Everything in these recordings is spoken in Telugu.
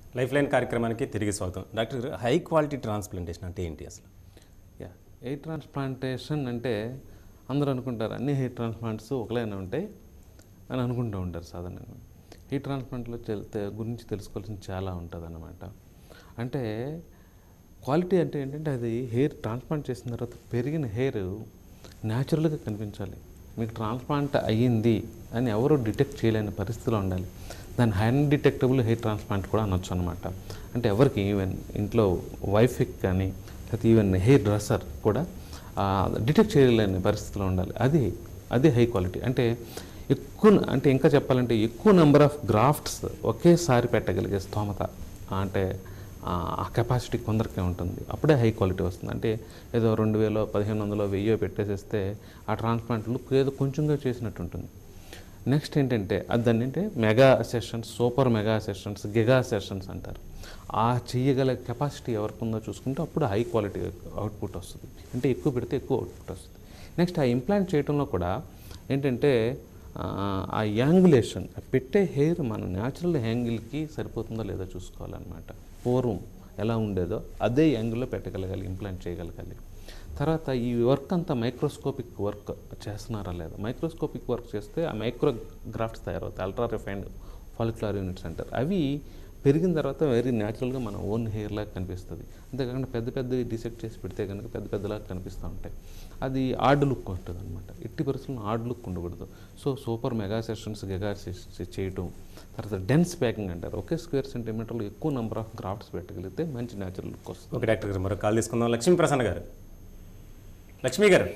లైఫ్ లైన్ కార్యక్రమానికి తిరిగి స్వాగతం డాక్టర్ గారు హై క్వాలిటీ ట్రాన్స్ప్లాంటేషన్ అంటే ఏంటి అసలు యా హెయిర్ ట్రాన్స్ప్లాంటేషన్ అంటే అందరూ అనుకుంటారు అన్ని హెయిర్ ట్రాన్స్ప్లాంట్స్ ఒకలేనే ఉంటాయి అని అనుకుంటూ ఉంటారు సాధారణంగా హెయిర్ ట్రాన్స్ప్లాంట్లో తెల్- తె- గురించి తెలుసుకోవాల్సింది చాలా ఉంటుంది అన్నమాట అంటే క్వాలిటీ అంటే ఏంటంటే అది హెయిర్ ట్రాన్స్ప్లాంట్ చేసిన తర్వాత పెరిగిన హెయిర్ న్యాచురల్గా కనిపించాలి మీకు ట్రాన్స్ప్లాంట్ అయ్యింది అని ఎవరు డిటెక్ట్ చేయలేని పరిస్థితిలో ఉండాలి దాన్ని అన్డిటెక్టబుల్ హెయిర్ ట్రాన్స్ప్లాంట్ కూడా అనొచ్చు అనమాట అంటే ఎవరికి ఈవెన్ ఇంట్లో వైఫ్కి కానీ లేకపోతే ఈవెన్ హెయిర్ డ్రెస్సర్ కూడా డిటెక్ట్ చేయలేని పరిస్థితిలో ఉండాలి అది అది హై క్వాలిటీ అంటే ఎక్కువ అంటే ఇంకా చెప్పాలంటే ఎక్కువ నెంబర్ ఆఫ్ గ్రాఫ్ట్స్ ఒకేసారి పెట్టగలిగే స్తోమత అంటే ఆ కెపాసిటీ కొందరికే ఉంటుంది అప్పుడే హై క్వాలిటీ వస్తుంది అంటే ఏదో రెండు వేలో పదిహేను వందలో వెయ్యో పెట్టేసేస్తే ఆ ట్రాన్స్ప్లాంట్ లుక్ ఏదో కొంచెంగా చేసినట్టు ఉంటుంది నెక్స్ట్ ఏంటంటే అది దాన్ని అంటే mega sessions super mega sessions giga sessions అంటారు ఆ చెయ్యగల కెపాసిటీ ఎవరికి ఉందో చూసుకుంటే అప్పుడు హై క్వాలిటీ అవుట్పుట్ వస్తుంది అంటే ఎక్కువ పెడితే ఎక్కువ అవుట్పుట్ వస్తుంది నెక్స్ట్ ఆ ఇంప్లాంట్ చేయడంలో కూడా ఏంటంటే ఆ, ఆ యాంగులేషన్ పెట్టే హెయిర్ మన న్యాచురల్ యాంగిల్కి సరిపోతుందో లేదో చూసుకోవాలన్నమాట పూర్వం ఎలా ఉండేదో అదే యాంగిల్లో పెట్టగలగాలి ఇంప్లాంట్ చేయగలగాలి తర్వాత ఈ వర్క్ అంతా మైక్రోస్కోపిక్ వర్క్ చేస్తున్నారా లేదా మైక్రోస్కోపిక్ వర్క్ చేస్తే ఆ మైక్రోగ్రాఫ్ట్స్ తయారవుతాయి అల్ట్రా రిఫైన్డ్ ఫాలిక్యులర్ యూనిట్స్ అంటారు అవి పెరిగిన తర్వాత వెరీ న్యాచురల్గా మన ఓన్ హెయిర్ లాగా కనిపిస్తుంది అంతేకాకుండా పెద్ద పెద్ద డిసెక్ట్ చేసి పెడితే కనుక పెద్ద పెద్దలాగా కనిపిస్తూ ఉంటాయి అది ఆర్డ్ లుక్ ఉంటుంది అనమాట ఎట్టి పరిస్థితుల్లో ఆర్డ్ లుక్ ఉండకూడదు so super mega sessions giga చేయటం తర్వాత డెన్స్ ప్యాకింగ్ అంటారు ఒకే స్క్వేర్ సెంటీమీటర్లో ఎక్కువ నెంబర్ ఆఫ్ గ్రాఫ్ట్స్ పెట్టగలిగితే మంచి న్యాచురల్ లుక్ వస్తుంది ఓకే డాక్టర్ గారు మరో కాల్ తీసుకుందాం లక్ష్మీ ప్రసన్న గారు లక్ష్మి గారు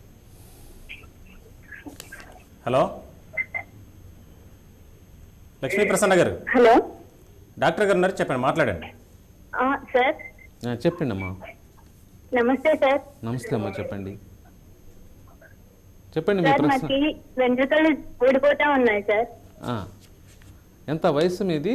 హలో లక్ష్మీ ప్రసన్న గారు హలో డాక్టర్ గారు ఉన్నారు చెప్పండి మాట్లాడండి ఆ, సార్ ఆ, చెప్పండి అమ్మా నమస్తే సార్ నమస్తే అమ్మా చెప్పండి చెప్పండి మీ సార్ ప్రశ్న మాకి వెంట్రుకలు ఊడిపోతా ఉన్నాయి సార్ ఆ. ఎంత వయసు మీది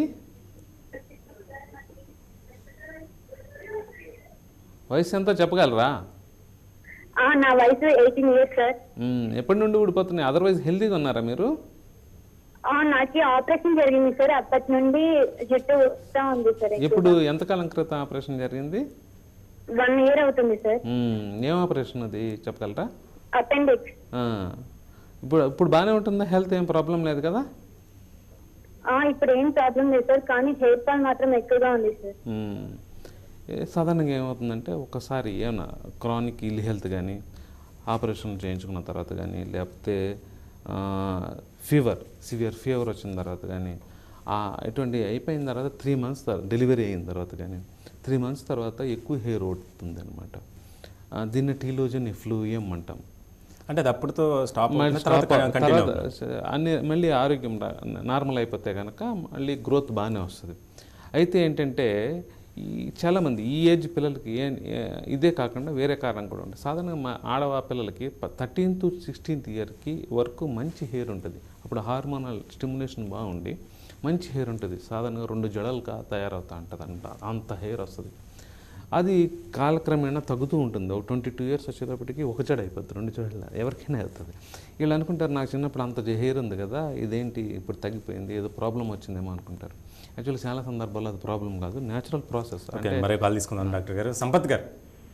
వయసు ఎంతో చెప్పగలరా ఆ, నా వయసు ఎయిటీన్ ఇయర్స్ సార్ మ్మ్. ఎప్పటి నుండి ఊడిపోతున్నాయి అదర్వైజ్ హెల్తీగా ఉన్నారా మీరు ఆ, నాకు ఆపరేషన్ జరిగింది సార్ అప్పటి నుండి జుట్టు వస్తా ఉంది సార్ ఎప్పుడు ఎంతకాలం క్రితం ఆపరేషన్ జరిగింది వన్ ఇయర్ అవుతుంది సార్ మ్మ్. ఏం ఆపరేషన్ అది చెప్పగలరా అపెండిక్స్ ఆ. ఇప్పుడు ఇప్పుడు బాగానే ఉంటుందా హెల్త్ ఏం ప్రాబ్లం లేదు కదా ఇప్పుడు ఏం ప్రాబ్లం లేదు సార్ కానీ హెయిర్ ఫాల్ మాత్రం ఎక్కువగా ఉంది సార్ మ్మ్. ఏ సాధారణంగా ఏమవుతుందంటే ఒకసారి ఏమన్నా క్రానిక్ ఇల్ హెల్త్ కానీ ఆపరేషన్ చేయించుకున్న తర్వాత కానీ లేకపోతే ఫీవర్ సివియర్ ఫీవర్ వచ్చిన తర్వాత కానీ ఇటువంటి అయిపోయిన తర్వాత త్రీ మంత్స్ డెలివరీ అయిన తర్వాత కానీ త్రీ మంత్స్ తర్వాత ఎక్కువ హెయిర్ ఓడుతుంది అనమాట దీన్ని టీలోజన్ ఎఫ్లూయం అంటాం అంటే అది అప్పుడుతో స్టాప్ మళ్ళీ తర్వాత stop- కంటిన్యూ తర్వాత స- అన్ని మళ్ళీ ఆరోగ్యం రా- నార్మల్ అయిపోతే కనుక మళ్ళీ గ్రోత్ బాగానే వస్తుంది అయితే ఏంటంటే ఈ చాలామంది ఈ ఏజ్ పిల్లలకి ఏ ఏ- ఇదే కాకుండా వేరే కారణం కూడా ఉంటుంది సాధారణంగా మా ఆడవా పిల్లలకి థర్టీన్త్ టు సిక్స్టీన్త్ ఇయర్కి వరకు మంచి హెయిర్ ఉంటుంది అప్పుడు హార్మోనల్ స్టిమ్యులేషన్ బాగుండి మంచి హెయిర్ ఉంటుంది సాధారణంగా రెండు జడలుగా తయారవుతూ ఉంటుంది అంట అంత హెయిర్ వస్తుంది అది కాలక్రమేణా తగ్గుతూ ఉంటుంది ఒక ట్వంటీ టూ ఇయర్స్ వచ్చేటప్పటికి ఒక జడ అయిపోద్ది రెండు జడలు ఎవరికైనా అవుతుంది వీళ్ళు అనుకుంటారు నాకు చిన్నప్పుడు అంత హెయిర్ ఉంది కదా ఇదేంటి ఇప్పుడు తగ్గిపోయింది ఏదో ప్రాబ్లం వచ్చిందేమో అనుకుంటారు యాక్చువల్లీ చాలా సందర్భాల్లో అది ప్రాబ్లం కాదు న్యాచురల్ ప్రాసెస్ ఓకే మరో కాల్ తీసుకుందాం డాక్టర్ గారు సంపత్ గారు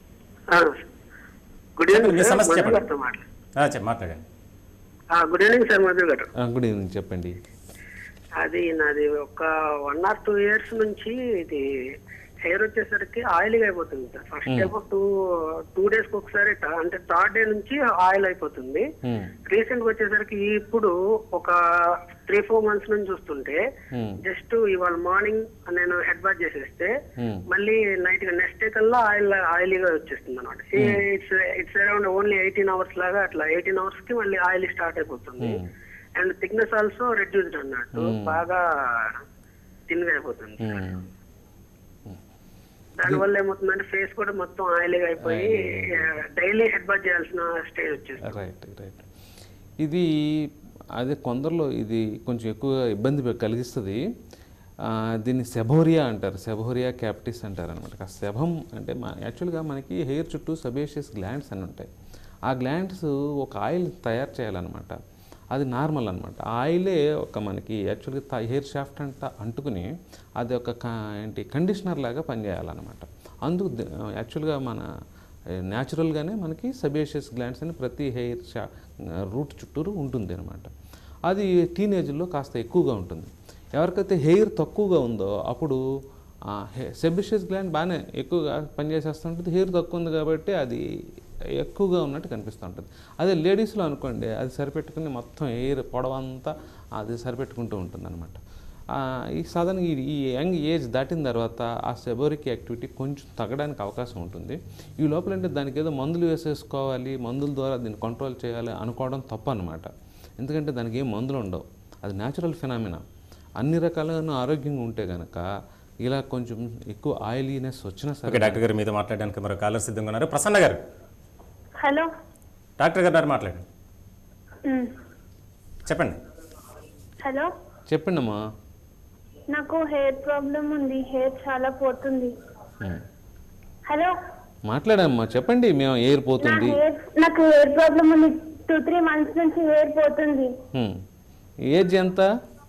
గుడ్ ఈవినింగ్ మీ సార్ సమస్య మధు చెప్పండి. గారితో మాట్లాడు ఆ, చెప్ప మాట్లాడండి గుడ్ ఈవినింగ్ సార్ మధు గారు గుడ్ ఈవినింగ్ చెప్పండి అది నాది ఒక వన్ ఆర్ టూ ఇయర్స్ నుంచి ఇది హెయిర్ వచ్చేసరికి ఆయిల్ అయిపోతుంది సార్ ఫస్ట్ ఏమో టూ టూ డేస్ కి ఒకసారి ట- అంటే థర్డ్ డే నుంచి ఆయిల్ అయిపోతుంది Hmm. రీసెంట్ గా వచ్చేసరికి ఇప్పుడు ఒక త్రీ ఫోర్ మంత్స్ నుంచి చూస్తుంటే Hmm. జస్ట్ ఇవాళ మార్నింగ్ నేను హెడ్ బాత్ చేసేస్తే Hmm. మళ్ళీ నైట్ గా నెక్స్ట్ డే కల్లా ఆయిల్ ఆయిలీగా వచ్చేస్తుంది అనమాట it's it's around only eighteen hours లాగా అట్లా ఎయిటీన్ అవర్స్ కి మళ్ళీ ఆయిల్ స్టార్ట్ అయిపోతుంది Hmm. And thickness also reduced అన్నట్టు బాగా థిన్గా అయిపోతుంది మ్మ్. దానివల్ల ఏమవుతుందంటే ఫేస్ కూడా మొత్తం ఆయిలీగా అయిపోయి డైలీ హెడ్ బాత్ చేయాల్సిన స్టేజ్ వచ్చేస్తుంది రైట్ రైట్ ఇది అదే కొందరిలో ఇది కొంచెం ఎక్కువ ఇబ్బంది పె- కలిగిస్తుంది ఆ, దీన్ని సెబోరియా అంటారు సెబోరియా క్యాప్టిస్ అంటారు అనమాట ఆ సెబం అంటే మా యాక్చువల్గా మనకి హెయిర్ చుట్టూ సబేషియస్ గ్లాండ్స్ అని ఉంటాయి ఆ గ్లాండ్స్ ఒక ఆయిల్ తయారు చేయాలన్నమాట అది నార్మల్ అనమాట ఆయిలే ఒక మనకి యాక్చువల్గా హెయిర్ షాఫ్ట్ అంట అంటుకుని అది ఒక క- ఏంటి కండిషనర్ లాగా పనిచేయాలన్నమాట అందుకు ద- యాక్చువల్గా మన న్యాచురల్గానే మనకి సబేషియస్ గ్లాండ్స్ అని ప్రతి హెయిర్ షా రూట్ చుట్టూరు ఉంటుంది అనమాట అది టీనేజ్లో కాస్త ఎక్కువగా ఉంటుంది ఎవరికైతే హెయిర్ తక్కువగా ఉందో అప్పుడు సెబిషియస్ గ్లాండ్ బాగానే ఎక్కువగా పనిచేసేస్తుంటుంది హెయిర్ తక్కువ ఉంది కాబట్టి అది ఎక్కువగా ఉన్నట్టు కనిపిస్తూ ఉంటుంది అదే లేడీస్లో అనుకోండి అది సరిపెట్టుకుని మొత్తం హెయిర్ పొడవంతా అది సరిపెట్టుకుంటూ ఉంటుంది అనమాట ఈ సాధారణంగా ఈ- ఈ యంగ్ ఏజ్ దాటిన తర్వాత ఆ సెబోరిక్ యాక్టివిటీ కొంచెం తగ్గడానికి అవకాశం ఉంటుంది ఈ లోపల అంటే దానికి ఏదో మందులు వేసేసుకోవాలి మందుల ద్వారా దీన్ని కంట్రోల్ చేయాలి అనుకోవడం తప్పు అనమాట ఎందుకంటే దానికి ఏం మందులు ఉండవు అది న్యాచురల్ ఫినామినా అన్ని రకాలుగా ఆరోగ్యంగా ఉంటే కనుక ఇలా కొంచెం ఎక్కువ ఆయిలీనెస్ వచ్చినా ఓకే సరే డాక్టర్ గారు మీతో మాట్లాడడానికి మరో కాలర్ సిద్ధంగా ఉన్నారు ప్రసన్న గారు హలో డాక్టర్ గారు మాట్లాడండి ఉమ్. చెప్పండి హలో చెప్పండి అమ్మా నాకు హెయిర్ ప్రాబ్లం ఉంది హెయిర్ చాలా పోతుంది హలో మాట్లాడమ్మా చెప్పండి మేము ఎయిర్ నా పోతుంది హెయిర్ నాకు హెయిర్ ప్రాబ్లం ఉంది టూ త్రీ మంత్స్ నుంచి హెయిర్ పోతుంది హ్మ్. ఏజ్ ఎంత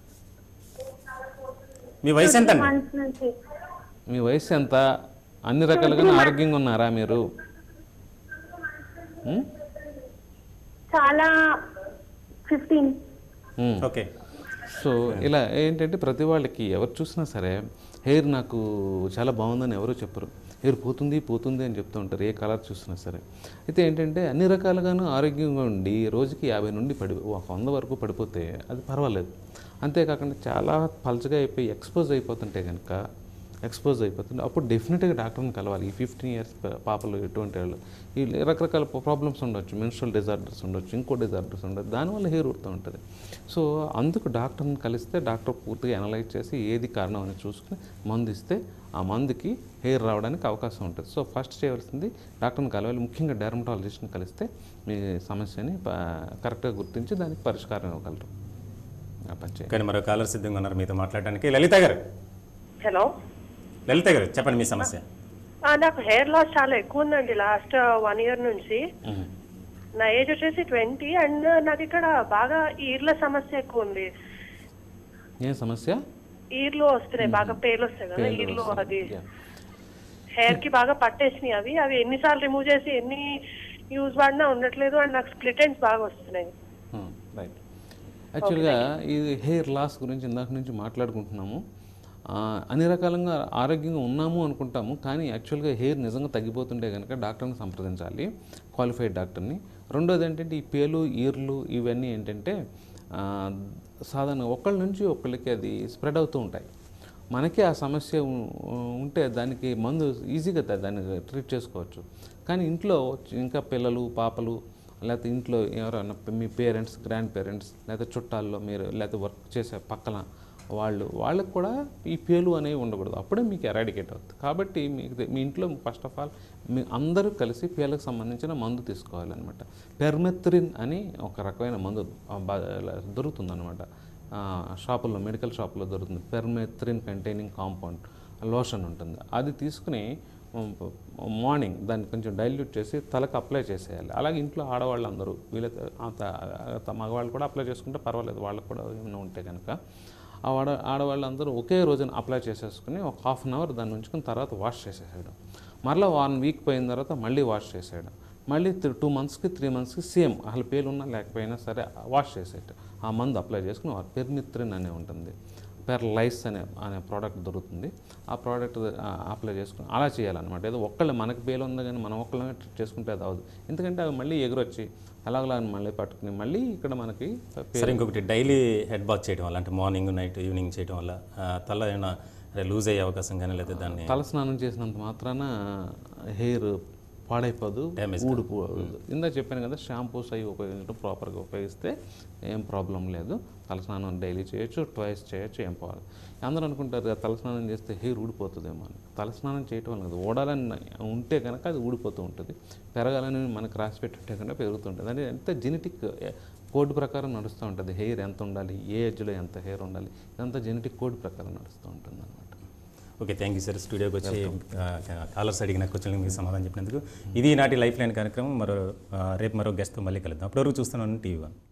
మీ వయసు ఎంత అండి మంత్స్ నుంచి మీ వయసు ఎంత అన్ని రకాలుగా ఆరోగ్యంగా ఉన్నారా మీరు హ్మ్? చాలా ఫిఫ్టీన్ హ్మ్. ఓకే సో ఇలా ఏంటంటే ప్రతి వాళ్ళకి ఎవరు చూసినా సరే హెయిర్ నాకు చాలా బాగుందని ఎవరు చెప్పరు హెయిర్ పోతుంది పోతుంది అని చెప్తూ ఉంటారు ఏ కలర్ చూసినా సరే అయితే ఏంటంటే అన్ని రకాలుగాను ఆరోగ్యంగా ఉండి రోజుకి యాభై నుండి పడి ఒక వంద వరకు పడిపోతే అది పర్వాలేదు అంతేకాకుండా చాలా పలచగా అయిపోయి ఎక్స్పోజ్ అయిపోతుంటే కనుక ఎక్స్పోజ్ అయిపోతుంది అప్పుడు డెఫినెట్గా డాక్టర్ని కలవాలి ఈ ఫిఫ్టీన్ ఇయర్స్ పాపలు ఎటువంటి వాళ్ళు ఈ రకరకాల ప్రాబ్లమ్స్ ఉండొచ్చు మెన్స్ట్రల్ డిజార్డర్స్ ఉండొచ్చు ఇంకో డిజార్డర్స్ ఉండొచ్చు దానివల్ల హెయిర్ ఉడుతూ ఉంటుంది సో అందుకు డాక్టర్ని కలిస్తే డాక్టర్ పూర్తిగా అనలైజ్ చేసి ఏది కారణం అని చూసుకుని మందు ఇస్తే ఆ మందుకి హెయిర్ రావడానికి అవకాశం ఉంటుంది సో ఫస్ట్ చేయవలసింది డాక్టర్ని కలవాలి ముఖ్యంగా డెర్మటాలజిస్ట్ని కలిస్తే మీ సమస్యని ప- కరెక్ట్గా గుర్తించి దానికి పరిష్కారం ఇవ్వగలరు ఆ పని చేయండి. కానీ మరో కాలర్ సిద్ధంగా ఉన్నారు మీతో మాట్లాడడానికి లలిత గారు హలో లలిత గారు చెప్పండి మీ సమస్య ఆ, నాకు హెయిర్ లాస్ చాలా ఎక్కువ ఉందండి లాస్ట్ వన్ ఇయర్ నుంచి మ్మ్. నా ఏజ్ వచ్చేసి ట్వంటీ అండ్ నాకు ఇక్కడ బాగా ఈర్ల సమస్య ఎక్కువ ఉంది ఏం సమస్య ఈర్లు వస్తున్నాయి బాగా పేర్లు వస్తాయి కదా పేర్లు ఈర్లు వస్తాయి. అది Yeah. హెయిర్ కి బాగా పట్టేసినాయి అవి అవి ఎన్నిసార్లు రిమూవ్ చేసి ఎన్ని యూజ్ వాడినా ఉండట్లేదు అండ్ నాకు స్ప్లిట్ ఎండ్స్ బాగా వస్తున్నాయి రైట్ యాక్చువల్గా ఇది హెయిర్ లాస్ గురించి ఇందాక నుంచి మాట్లాడుకుంటున్నాము ఆ, అన్ని రకాలుగా ఆరోగ్యంగా ఉన్నాము అనుకుంటాము కానీ యాక్చువల్గా హెయిర్ నిజంగా తగ్గిపోతుంటే కనుక డాక్టర్ని సంప్రదించాలి క్వాలిఫైడ్ డాక్టర్ని రెండోది ఏంటంటే ఈ పేలు ఈర్లు ఇవన్నీ ఏంటంటే ఆ, సాధారణ ఒకళ్ళ నుంచి ఒకళ్ళకి అది స్ప్రెడ్ అవుతూ ఉంటాయి మనకి ఆ సమస్య ఉ- ఉంటే దానికి మందు ఈజీగా దా- దాన్ని ట్రీట్ చేసుకోవచ్చు కానీ ఇంట్లో ఇంకా పిల్లలు పాపలు లేకపోతే ఇంట్లో ఎవరైనా మీ పేరెంట్స్ గ్రాండ్ పేరెంట్స్ లేకపోతే చుట్టాల్లో మీరు లేకపోతే వర్క్ చేసే పక్కన వాళ్ళు వాళ్ళకి కూడా ఈ పేలు అనేవి ఉండకూడదు అప్పుడే మీకు ఎరాడికేట్ అవుతుంది కాబట్టి మీకు తె- మీ ఇంట్లో ఫస్ట్ ఆఫ్ ఆల్ మీ అందరూ కలిసి పేలకు సంబంధించిన మందు తీసుకోవాలన్నమాట పెర్మెత్రిన్ అని ఒక రకమైన మందు ఆ, బా- దొరుకుతుందన్నమాట ఆ, షాపుల్లో మెడికల్ షాపుల్లో దొరుకుతుంది పెర్మెత్రిన్ కంటైనింగ్ కాంపౌండ్ లోషన్ ఉంటుంది అది తీసుకుని ఉమ్, మార్నింగ్ దాన్ని కొంచెం డైల్యూట్ చేసి తలకు అప్లై చేసేయాలి అలాగే ఇంట్లో ఆడవాళ్ళు అందరూ వీళ్ళైతే అంత- అంత మగవాళ్ళు కూడా అప్లై చేసుకుంటే పర్వాలేదు వాళ్ళకు కూడా ఏమైనా ఉంటే కనుక ఆ ఆడ ఆడవాళ్ళందరూ ఒకే రోజున అప్లై చేసేసుకుని ఒక హాఫ్ అన్ అవర్ దాన్ని ఉంచుకుని తర్వాత వాష్ చేసేసేయడం మరలా వన్ వీక్ పోయిన తర్వాత మళ్ళీ వాష్ చేసేయడం మళ్ళీ టూ మంత్స్కి త్రీ మంత్స్కి సేమ్ అసలు పేలు ఉన్నా లేకపోయినా సరే వాష్ చేసేట ఆ మందు అప్లై చేసుకుని పెర్మిత్రిన్ అనే ఉంటుంది పెర్లైస్ అనే అనే ప్రోడక్ట్ దొరుకుతుంది ఆ ప్రోడక్ట్ అప్లై చేసుకుని అలా చేయాలన్నమాట ఏదో ఒక్కళ్ళు మనకి పేలు ఉంది కానీ మనం ఒక్కళ్ళమే ట్రీట్ చేసుకుంటే అది అవ్వదు ఎందుకంటే అవి మళ్ళీ ఎగురొచ్చి అలాగలా మళ్ళీ పట్టుకుని మళ్ళీ ఇక్కడ మనకి సరే ఇంకొకటి డైలీ హెడ్ బాత్ చేయడం వల్ల అంటే మార్నింగ్ నైట్ ఈవినింగ్ చేయడం వల్ల ఆ, తల ఏమైనా లూజ్ అయ్యే అవకాశం కానీ లేదా దాన్ని తల స్నానం చేసినంత మాత్రాన హెయిర్ పాడైపోదు Damage ఊడిపోదు ఇందా చెప్పాను కదా షాంపూస్ అవి ఉపయోగించడం ప్రాపర్గా ఉపయోగిస్తే ఏం ప్రాబ్లం లేదు తలస్నానం డైలీ చేయొచ్చు ట్వైస్ చేయొచ్చు ఏం పోవాలి అందరూ అనుకుంటారు కదా తలస్నానం చేస్తే హెయిర్ ఊడిపోతుందేమో అని తలస్నానం చేయటం వల్ల కదా ఓడాలని ఉంటే కనుక అది ఊడిపోతూ ఉంటుంది పెరగాలని మనకు రాసి పెట్టుంటే కనుక పెరుగుతుంటుంది అంటే ఎంత జెనెటిక్ కోడ్ ప్రకారం నడుస్తూ ఉంటుంది హెయిర్ ఎంత ఉండాలి ఏ ఏజ్లో ఎంత హెయిర్ ఉండాలి ఇదంతా జెనెటిక్ కోడ్ ప్రకారం నడుస్తూ ఉంటుంది అనమాట ఓకే థ్యాంక్ యూ సార్ స్టూడియోకి వచ్చి కాలర్స్ అడిగిన క్వశ్చన్లకు మీకు సమాధానం చెప్పినందుకు ఇది నాటి లైఫ్ లైన్ కార్యక్రమం మరో ఆ, రేపు మరో గెస్ట్తో మళ్ళీ కలుద్దాం అప్పటివరకు చూస్తున్నాను టీవీ వన్